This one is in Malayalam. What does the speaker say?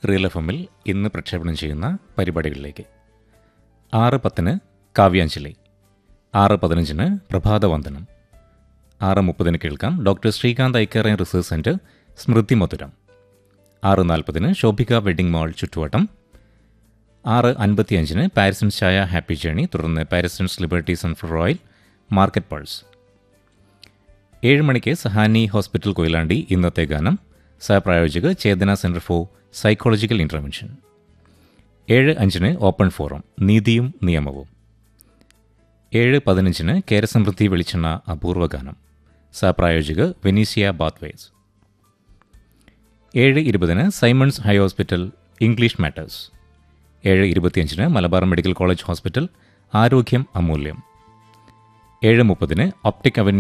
റിയൽ എഫ് എമ്മിൽ ഇന്ന് പ്രക്ഷേപണം ചെയ്യുന്ന പരിപാടികളിലേക്ക് ആറ് പത്തിന് കാവ്യാഞ്ജലി ആറ് പതിനഞ്ചിന് പ്രഭാതവന്ദനം ആറ് മുപ്പതിന് കേൾക്കാം ഡോക്ടർ ശ്രീകാന്ത് ഐക്കറൈൻ റിസർച്ച് സെൻറ്റർ സ്മൃതി മധുരം ആറ് നാൽപ്പതിന് ശോഭിക വെഡിംഗ് മാൾ ചുറ്റുവട്ടം ആറ് അൻപത്തിയഞ്ചിന് പാരിസൺസ് ചായ ഹാപ്പി ജേണി തുടർന്ന് Parisons Liberty sunflower oil market pulse ഏഴ് മണിക്ക് സഹാനി ഹോസ്പിറ്റൽ കൊയിലാണ്ടി ഇന്നത്തെ ഗാനം സഹപ്രായോജക Chethana centre for psychological intervention ഏഴ് അഞ്ചിന് ഓപ്പൺ ഫോറം നീതിയും നിയമവും ഏഴ് പതിനഞ്ചിന് കേരസമൃദ്ധി വെളിച്ചെണ്ണ അപൂർവ ഗാനം സഹപ്രായോജക വെനീസിയ ബാത്വേസ് ഏഴ് ഇരുപതിന് Simons high hospital English matters ഏഴ് ഇരുപത്തിയഞ്ചിന് മലബാർ മെഡിക്കൽ കോളേജ് ഹോസ്പിറ്റൽ ആരോഗ്യം അമൂല്യം ഏഴ് മുപ്പതിന് ഒപ്റ്റിക് അവന്യൂ